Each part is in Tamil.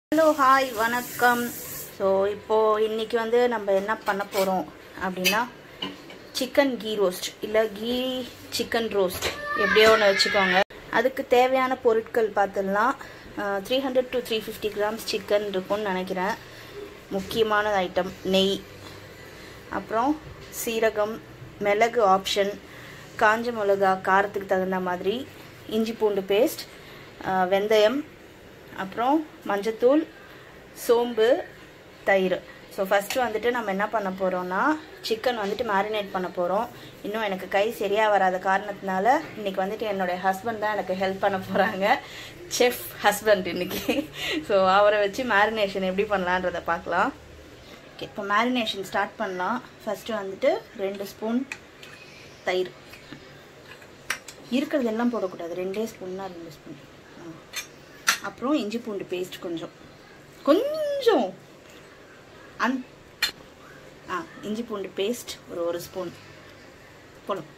ஹலோ ஹாய் வணக்கம் ஸோ இப்போது இன்றைக்கி வந்து நம்ம என்ன பண்ண போகிறோம் அப்படின்னா சிக்கன் கீ ரோஸ்ட் இல்லை கீ சிக்கன் ரோஸ்ட் எப்படியோ ஒன்று வச்சுக்கோங்க அதுக்கு தேவையான பொருட்கள் பார்த்துடலாம் three hundred to three fifty grams chicken இருக்கும்னு நினைக்கிறேன் முக்கியமான ஐட்டம் நெய் அப்புறம் சீரகம் மிளகு ஆப்ஷன் காஞ்ச மிளகா காரத்துக்கு தகுந்த மாதிரி இஞ்சி பூண்டு பேஸ்ட் வெந்தயம் அப்புறம் மஞ்சத்தூள் சோம்பு தயிர் ஸோ ஃபஸ்ட்டு வந்துட்டு நம்ம என்ன பண்ண போகிறோம்னா சிக்கன் வந்துட்டு மேரினேட் பண்ண போகிறோம் இன்னும் எனக்கு கை சரியாக வராத காரணத்தினால இன்றைக்கி வந்துட்டு என்னுடைய ஹஸ்பண்ட் தான் எனக்கு ஹெல்ப் பண்ண போகிறாங்க செஃப் ஹஸ்பண்ட் இன்னைக்கு ஸோ அவரை வச்சு மேரினேஷன் எப்படி பண்ணலான்றதை பார்க்கலாம் ஓகே இப்போ மேரினேஷன் ஸ்டார்ட் பண்ணலாம் ஃபஸ்ட்டு வந்துட்டு ரெண்டு ஸ்பூன் தயிர் இருக்கிறது எல்லாம் போடக்கூடாது ரெண்டே ஸ்பூன்னா ரெண்டு ஸ்பூன் அப்புறம் இஞ்சி பூண்டு பேஸ்ட் கொஞ்சம் கொஞ்சம் அந் ஆ இஞ்சி பூண்டு பேஸ்ட் ஒரு ஒரு ஸ்பூன் போடும்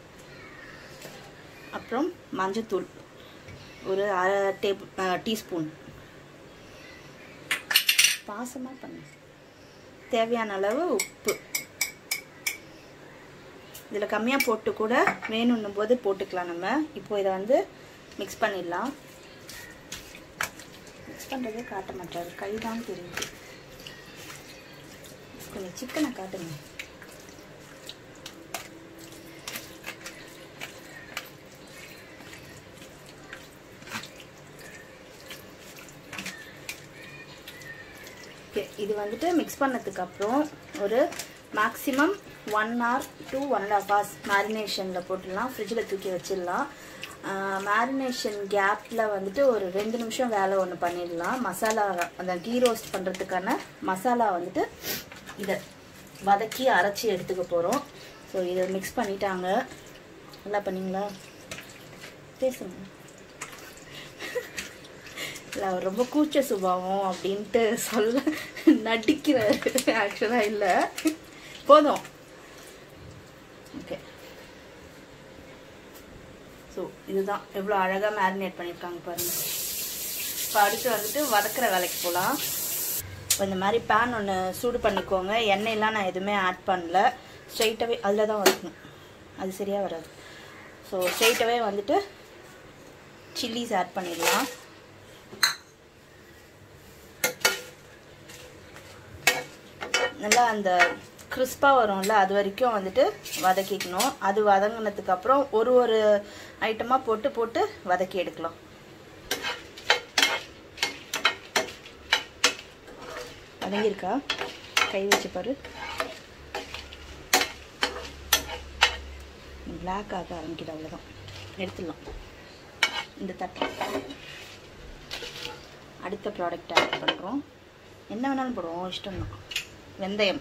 அப்புறம் மஞ்சத்தூள் ஒரு அரை டேபிள் டீஸ்பூன் பாசமாக பண்ணு தேவையான அளவு உப்பு இதில் கம்மியாக போட்டு கூட வேணும்னும் போது போட்டுக்கலாம் நம்ம இப்போ இதை வந்து மிக்ஸ் பண்ணிடலாம் மிக்ஸ் பண்ணுறதே காட்ட மாட்டாரு கை தான் தெரியுது கொஞ்சம் சிக்கனை காட்டுங்க ஓகே இது வந்துட்டு மிக்ஸ் பண்ணதுக்கு அப்புறம் ஒரு maximum one hour to one and half hours மேரினேஷனில் போட்டுடலாம் ஃப்ரிட்ஜில் தூக்கி வச்சிடலாம் மேரினேஷன் கேப்பில் வந்துட்டு ஒரு ரெண்டு நிமிஷம் வேலை ஒன்று பண்ணிடலாம் மசாலா அந்த கீ ரோஸ்ட் பண்ணுறதுக்கான மசாலா வந்துட்டு இதை வதக்கி அரைச்சி எடுத்துக்க போகிறோம் ஸோ இதை மிக்ஸ் பண்ணிட்டாங்க நல்லா பண்ணீங்களா பேசுங்க இல்லை அவர் ரொம்ப கூச்ச சுபாவம் அப்படின்ட்டு சொல்ல நடிக்கிறாரு ஆக்சுவலாக இல்லை போதும் ஓகே ஸோ இதுதான் எவ்வளோ அழகாக மேரினேட் பண்ணியிருக்காங்க பாருங்கள் இப்போ அடுத்து வந்துட்டு வதக்கிற வேலைக்கு போகலாம் இப்போ இந்த மாதிரி பேன் ஒன்று சூடு பண்ணிக்கோங்க எண்ணெயெல்லாம் நான் எதுவுமே ஆட் பண்ணல ஸ்ட்ரைட்டாகவே அதில் தான் வதக்கணும் அது சரியாக வராது ஸோ ஸ்ட்ரைட்டாகவே வந்துட்டு சில்லிஸ் ஆட் பண்ணிடலாம் நல்லா அந்த கிறிஸ்பாக வரும்ல அது வரைக்கும் வந்துட்டு வதக்கிக்கணும் அது வதங்கினதுக்கு அப்புறம் ஒரு ஒரு ஐட்டமாக போட்டு போட்டு வதக்கி எடுக்கலாம் வதங்கியிருக்கா கை வச்சு பாரு பிளாக் ஆக ஆரம்பிக்குது அவ்வளோதான் எடுத்துடலாம் இந்த தட்டு அடுத்த ப்ராடக்ட் ஆட் பண்ணுறோம் என்ன வேணாலும் போடுவோம் இஷ்டம் தான் வெந்தயம்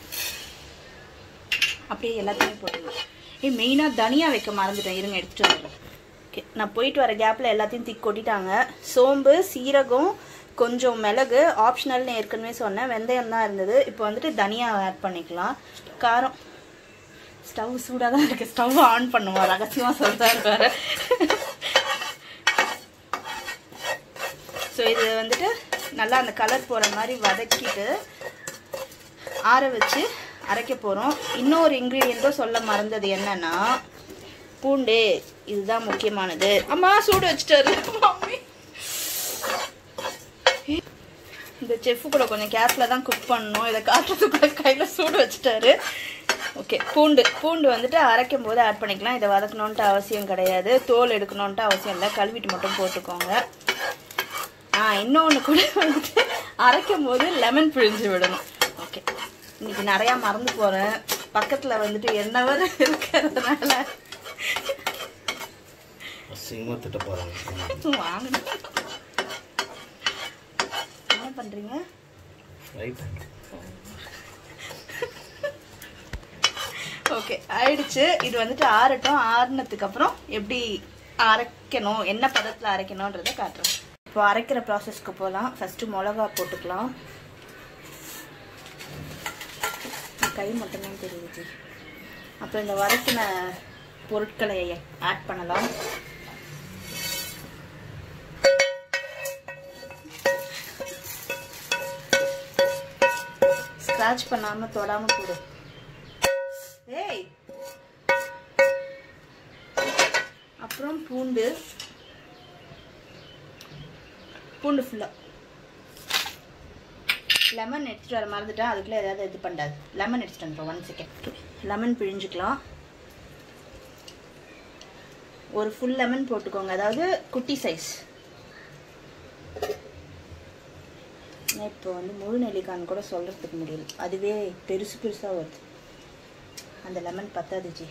அப்படியே எல்லாத்தையுமே போட்டுருவோம் ஏ மெயினாக தனியாக வைக்க மறந்துட்டேன் இருங்க எடுத்துகிட்டு வந்துடுறேன் ஓகே நான் போயிட்டு வர கேப்பில் எல்லாத்தையும் தூக்கி கொட்டிட்டாங்க சோம்பு சீரகம் கொஞ்சம் மிளகு ஆப்ஷனல்னு ஏற்கனவே சொன்னேன் வெந்தயம் தான் இருந்தது இப்போ வந்துட்டு தனியாக ஆட் பண்ணிக்கலாம் காரம் ஸ்டவ் சூடாக தான் இருக்குது ஸ்டவ் ஆன் பண்ணுவோம் ரகசியமாக சொல்கிறாரு வேறு ஸோ இது வந்துட்டு நல்லா அந்த கலர் போகிற மாதிரி வதக்கிட்டு ஆற வச்சு அரைக்க போகிறோம் இன்னொரு இன்க்ரீடியண்ட்டும் சொல்ல மறந்தது என்னன்னா பூண்டு இதுதான் முக்கியமானது அம்மா சூடு வச்சுட்டாரு மம்மி இந்த செஃப் கூட கொஞ்சம் கேர்ஃபுல்லாக தான் குக் பண்ணணும் இதை காட்டுறதுக்குள்ள கையில் சூடு வச்சுட்டாரு ஓகே பூண்டு பூண்டு வந்துட்டு அரைக்கும் போது ஆட் பண்ணிக்கலாம் இதை வதக்கணுன்ட்டு அவசியம் கிடையாது தோல் எடுக்கணுன்ட்டு அவசியம் இல்லை கழுவிட்டு மட்டும் போட்டுக்கோங்க ஆ இன்னொன்று கூட வந்துட்டு அரைக்கும் போது லெமன் பிழிஞ்சு விடணும் ஓகே இன்னைக்கு நிறையா மறந்து போகிறேன் பக்கத்தில் வந்துட்டு என்னவர் இருக்கிறதுனால அசிங்கமாக திட்ட போகிறாங்க வாங்க என்ன பண்ணுறீங்க ரைட் ஓகே ஆயிடுச்சு இது வந்துட்டு ஆறட்டும் ஆறுனதுக்கு அப்புறம் எப்படி அரைக்கணும் என்ன பதத்தில் அரைக்கணுன்றதை காட்டுறேன் இப்போ அரைக்கிற ப்ராசஸ்க்கு போகலாம் ஃபஸ்ட்டு மிளகா போட்டுக்கலாம் கை மட்டும்தான் தெரியுது அப்புறம் இந்த வதக்கின பொருட்களை ஆட் பண்ணலாம் ஸ்க்ராட்ச் பண்ணாம தொடாம போடு ஏய் அப்புறம் பூண்டு பூண்டு ஃபுல்லாக லெமன் எடுத்துகிட்டு வர மறந்துட்டேன் அதுக்குள்ளே ஏதாவது இது பண்ணாது லெமன் எடுத்துகிட்டு வந்துடும் ஒன் செகண்ட் லெமன் பிழிஞ்சுக்கலாம் ஒரு ஃபுல் லெமன் போட்டுக்கோங்க அதாவது குட்டி சைஸ் நான் இப்போ வந்து முழு நெல்லிக்கான்னு கூட சொல்கிறதுக்கு முடியல அதுவே பெருசு பெருசாக வருது அந்த லெமன் பத்தாது ஜி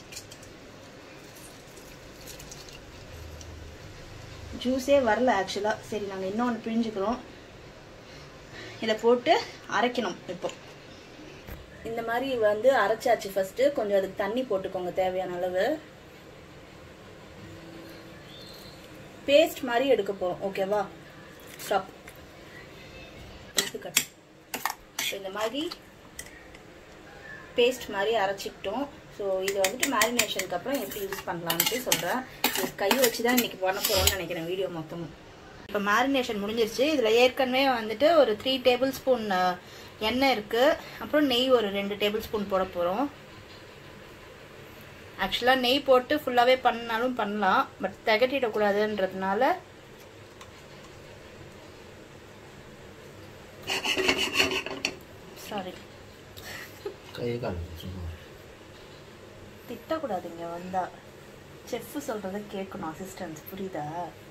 ஜூஸே வரல ஆக்சுவலாக சரி நாங்கள் இன்னொன்று பிழிஞ்சுக்கிறோம் இதை போட்டு அரைக்கணும் இப்போ இந்த மாதிரி வந்து அரைச்சாச்சு ஃபஸ்ட்டு கொஞ்சம் அதுக்கு தண்ணி போட்டுக்கோங்க தேவையான அளவு பேஸ்ட் மாதிரி எடுக்க போகிறோம் ஓகேவா ஸ்டாப் எடுத்துக்கட்டு இப்போ இந்த மாதிரி பேஸ்ட் மாதிரி அரைச்சிக்கிட்டோம் ஸோ இது வந்துட்டு மேரினேஷனுக்கு அப்புறம் எப்படி யூஸ் பண்ணலான்ட்டு சொல்கிறேன் இது கையை வச்சு தான் இன்றைக்கி பண்ண போகிறோம்னு நினைக்கிறேன் வீடியோ மொத்தமும் இப்போ மேரினேஷன் முடிஞ்சிருச்சு இதில் ஏற்கனவே வந்துட்டு ஒரு த்ரீ டேபிள் ஸ்பூன் எண்ணெய் இருக்குது அப்புறம் நெய் ஒரு ரெண்டு டேபிள் ஸ்பூன் போட போகிறோம் ஆக்சுவலாக நெய் போட்டு ஃபுல்லாகவே பண்ணாலும் பண்ணலாம் பட் திகட்டிடக்கூடாதுன்றதுனால சாரி கையை காணும் சும்மா திட்டக்கூடாதுங்க வந்தா செஃப் சொல்கிறத கேட்கணும் அசிஸ்டன்ஸ் புரியுதா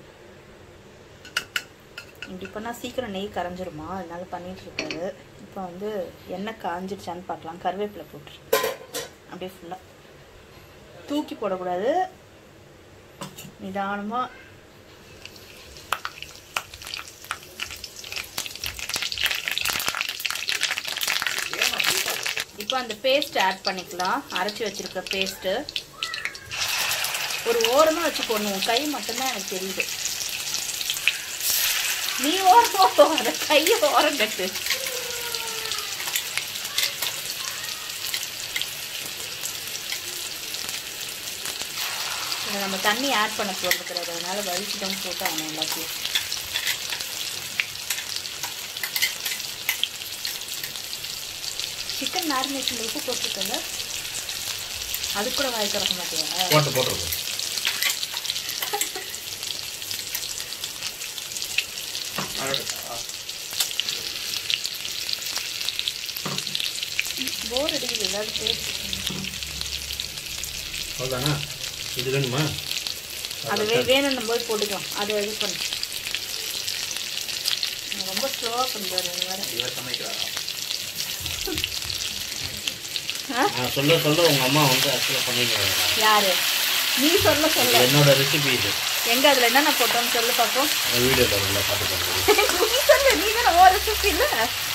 இப்படி பண்ணால் சீக்கிரம் நெய் கரைஞ்சிருமா அதனால பண்ணிட்டு இருக்காரு இப்போ வந்து எண்ணெய் காஞ்சிருச்சான்னு பார்க்கலாம் கருவேப்பிலை போட்டுரு அப்படியே ஃபுல்லாக தூக்கி போடக்கூடாது நிதானமாக இப்போ அந்த பேஸ்ட் ஆட் பண்ணிக்கலாம் அரைச்சி வச்சிருக்க பேஸ்ட்டு ஒரு ஓரமாக வச்சு போடணும் கை மட்டும்தான் எனக்கு தெரியுது நீ ஓரமா போகாத கையை ஓரம் கட்டு இதில் நம்ம தண்ணி ஆட் பண்ண போகிறது கிடையாது அதனால வலிச்சுதான் போட்டு அவன் எல்லாத்தையும் சிக்கன் மேரினேஷன் உப்பு போட்டுக்கல அது கூட வாய் திறக்க மாட்டியா போட்டு போட்டுருக்கோம் போர் அடிக்குது ஏதாவது பேசு அவ்வளோதானா இது வேணுமா அது வே வேணும்னும் போது போட்டுக்கலாம் அதை இது பண்ணு நீ ரொம்ப ஸ்லோவாக பண்ணுறாரு வேறு இவர் சமைக்கிறாரா ஆ நான் சொல்ல சொல்ல உங்கள் அம்மா வந்து ஆக்சுவலாக பண்ணிடுவாங்க யாரு நீ சொல்ல சொல்ல என்னோட ரெசிபி இது எங்க அதுல என்னென்ன போட்டோம்னு சொல்லு பார்ப்போம் வீடியோவில் உள்ள பார்த்து பண்ணுறது நீ சொல்லு நீ தானே ஓ ரெசிபி இல்ல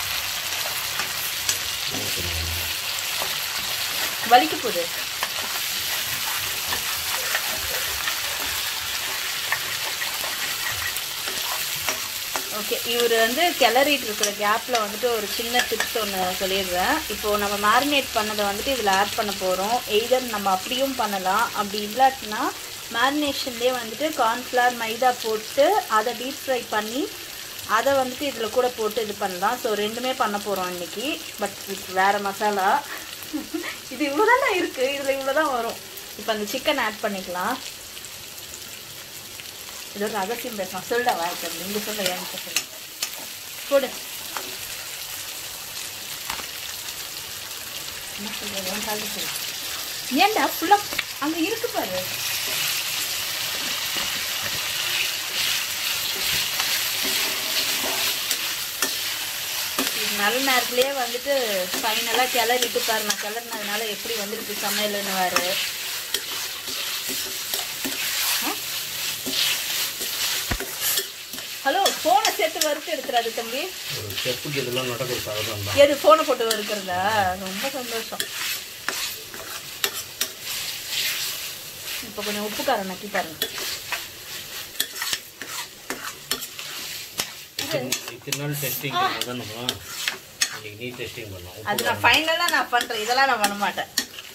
வலிக்க போகுது ஓகே இவர் வந்து கிளறிட்டு இருக்கிற கேப்பில் வந்துட்டு ஒரு சின்ன டிப்ஸ் ஒன்று சொல்லிடுறேன் இப்போது நம்ம மேரினேட் பண்ணதை வந்துட்டு இதில் ஆட் பண்ண போகிறோம் எய்தர் நம்ம அப்படியும் பண்ணலாம் அப்படி இல்லாட்டினா மேரினேஷன்லேயே வந்துட்டு கார்ன்ஃப்ளவர் மைதா போட்டு அதை டீப் ஃப்ரை பண்ணி அதை வந்துட்டு இதில் கூட போட்டு இது பண்ணலாம் ஸோ ரெண்டுமே பண்ண போகிறோம் இன்னைக்கு பட் இது வேறு மசாலா இது இவ்வளோ தானே இருக்குது இதில் இவ்வளோ தான் வரும் இப்போ அந்த சிக்கன் ஆட் பண்ணிக்கலாம் இது ஒரு ரகசியம் பேசலாம் சொல்ல வாய்ப்பு நீங்க சொல்ல என்கிட்ட சொல்லு போடு என்ன சொல்றது உன் கால்ல சொல்லு ஏன்டா ஃபுல்லா அங்க இருக்கு பாரு இது நல்ல நேரத்துலயே வந்துட்டு ஃபைனலாக கிளறிட்டு பாரு நான் கிளறினதுனால எப்படி வந்துருக்கு சமையல்னு வேறு ஹலோ ஃபோனை சேர்த்து வறுத்து எடுத்துறாது தம்பி ஒரு செப்புக்கு இதெல்லாம் நடக்கிற சாதனம் தான் எது ஃபோனை போட்டு வறுக்கிறதா ரொம்ப சந்தோஷம் இப்போ கொஞ்சம் உப்பு காரம் நக்கி பாருங்க இத்தனை- இத்தனை நாள் டெஸ்டிங் தான் நம்ம இன்னைக்கு நீ டெஸ்டிங் பண்ணலாம் உப்பு அது நான் ஃபைனலாக நான் பண்ணுறேன் இதெல்லாம் நான் பண்ண மாட்டேன்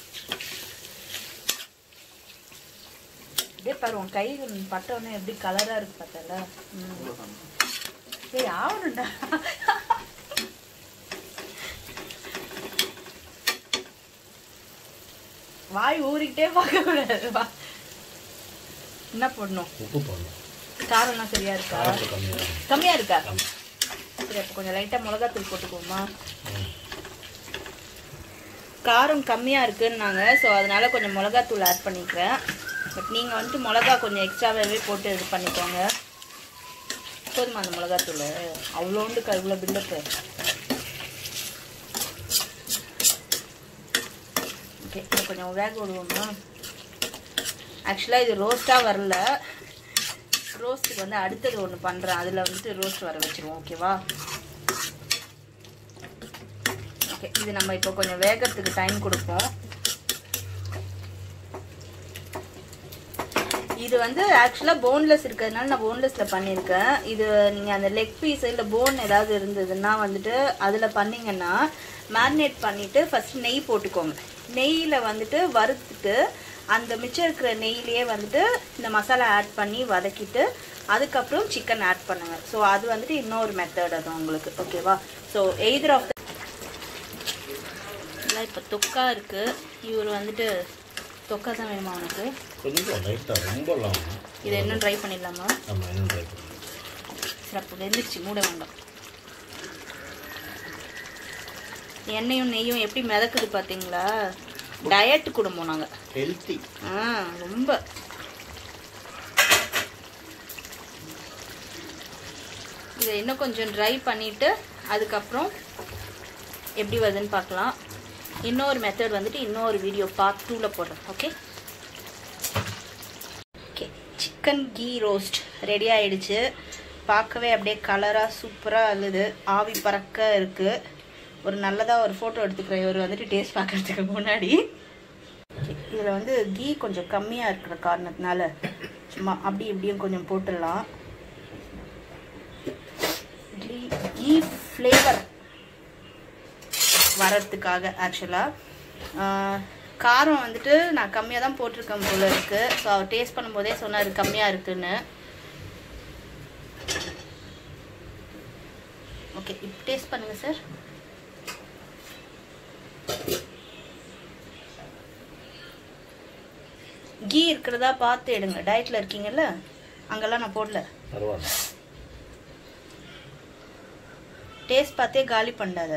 இதே பாரு உன் கை பட்ட உடனே எப்படி கலராக இருக்கு பார்த்தல ஏய் ஆகணும்டா வாய் ஊறிக்கிட்டே பார்க்க கூடாது வா என்ன போடணும் உப்பு போடணும் காரம்லாம் சரியா இருக்கா காரத்து கம்மியாக கம்மியா இருக்கா கம்மி சரி அப்போ கொஞ்சம் லைட்டா மிளகாத்தூள் போட்டுக்கோமா ம். காரம் கம்மியா இருக்குன்னாங்க ஸோ அதனால கொஞ்சம் மிளகாத்தூள் ஆட் பண்ணிக்கிறேன் பட் நீங்க வந்துட்டு மிளகா கொஞ்சம் எக்ஸ்ட்ராவே போட்டு இது பண்ணிக்கோங்க போதுமா அந்த மிளகாத்தூள் அவ்வளோண்டு இவ்வளோ பில்டப்பு ஓகே இதை கொஞ்சம் வேக விடுவோமா ஆக்சுவலாக இது ரோஸ்ட்டாக வரல ரோஸ்ட்டுக்கு வந்து அடுத்தது ஒன்று பண்ணுறேன் அதில் வந்துட்டு ரோஸ்ட் வர வச்சிருவோம் ஓகேவா ஓகே இது நம்ம இப்போ கொஞ்சம் வேகத்துக்கு டைம் கொடுப்போம் இது வந்து ஆக்சுவலாக போன்லெஸ் இருக்கிறதுனால நான் போன்லெஸ்ஸில் பண்ணியிருக்கேன் இது நீங்கள் அந்த லெக் பீஸ் இல்லை போன் ஏதாவது இருந்ததுன்னா வந்துட்டு அதில் பண்ணீங்கன்னா மேரினேட் பண்ணிவிட்டு ஃபஸ்ட் நெய் போட்டுக்கோங்க நெய்யில் வந்துட்டு வறுத்துட்டு அந்த மிச்சம் இருக்கிற நெய்யிலேயே வந்துட்டு இந்த மசாலா ஆட் பண்ணி வதக்கிட்டு அதுக்கப்புறம் சிக்கன் ஆட் பண்ணுங்க ஸோ அது வந்துட்டு இன்னொரு மெத்தட் அது உங்களுக்கு ஓகேவா ஸோ எய்தர் ஆஃப் இல்லை இப்போ தொக்கா இருக்குது இவர் வந்துட்டு தொக்கா தான் வேணுமா உனக்கு கொஞ்சம் லைட்டாக ரொம்ப இல்லாமல் இதை இன்னும் ட்ரை பண்ணிடலாமா நம்ம இன்னும் ட்ரை பண்ணலாம் சரி அப்போ வெந்துருச்சு மூட வேண்டாம் எண்ணெயும் நெய்யும் எப்படி மிதக்குது பார்த்தீங்களா டயட் குடும்பம் நாங்கள் ஹெல்த்தி ஆ ரொம்ப இதை இன்னும் கொஞ்சம் ட்ரை பண்ணிவிட்டு அதுக்கப்புறம் எப்படி வருதுன்னு பார்க்கலாம் இன்னொரு மெத்தட் வந்துட்டு இன்னொரு வீடியோ பார்ட் டூவில் போடுறேன் okay okay chicken ghee roast ready ஆயிடுச்சு பார்க்கவே அப்படியே கலராக சூப்பராக அழுது ஆவி பறக்க இருக்குது ஒரு நல்லதாக ஒரு ஃபோட்டோ எடுத்துக்கிறேன் இவர் வந்துட்டு டேஸ்ட் பார்க்கறதுக்கு முன்னாடி இதில் வந்து கீ கொஞ்சம் கம்மியாக இருக்கிற காரணத்தினால சும்மா அப்படி இப்படியும் கொஞ்சம் போட்டுடலாம் கீ கீ ஃப்ளேவர் வரத்துக்காக ஆக்சுவலாக காரம் வந்துட்டு நான் கம்மியாக தான் போட்டிருக்கேன் போல இருக்கு ஸோ அவர் டேஸ்ட் பண்ணும்போதே சொன்னார் கம்மியாக இருக்குன்னு ஓகே இப்போ டேஸ்ட் பண்ணுங்க சார் கீ இருக்கிறதா பார்த்து எடுங்க டயட்டில் இருக்கீங்கல்ல அங்கெல்லாம் நான் போடல பரவாயில்ல டேஸ்ட் பார்த்தே காலி பண்ணாத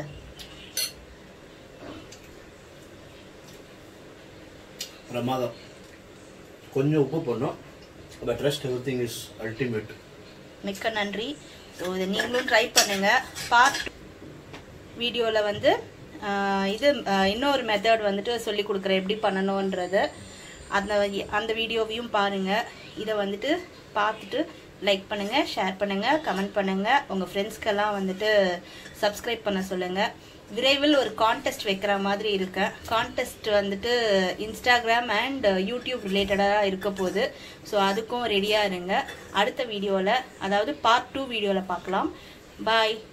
பிரமாதம் கொஞ்சம் உப்பு போடணும் but rest everything is ultimate மிக்க நன்றி ஸோ இதை நீங்களும் ட்ரை பண்ணுங்க பார்ட் வீடியோவில் வந்து ஆஹ், இது ஆஹ், இன்னொரு மெத்தட் வந்துட்டு சொல்லி கொடுக்குறேன் எப்படி பண்ணணுன்றது அந்த அந்த வீடியோவையும் பாருங்கள் இதை வந்துட்டு பார்த்துட்டு லைக் பண்ணுங்கள் ஷேர் பண்ணுங்கள் கமெண்ட் பண்ணுங்கள் உங்கள் ஃப்ரெண்ட்ஸ்க்கெல்லாம் வந்துட்டு சப்ஸ்கிரைப் பண்ண சொல்லுங்கள் விரைவில் ஒரு கான்டெஸ்ட் வைக்கிற மாதிரி இருக்கேன் கான்டெஸ்ட் வந்துட்டு இன்ஸ்டாகிராம் அண்ட் யூடியூப் ரிலேட்டடாக இருக்க போகுது ஸோ அதுக்கும் ரெடியாக இருங்க அடுத்த வீடியோவில் அதாவது பார்ட் டூ வீடியோவில் பார்க்கலாம் பாய்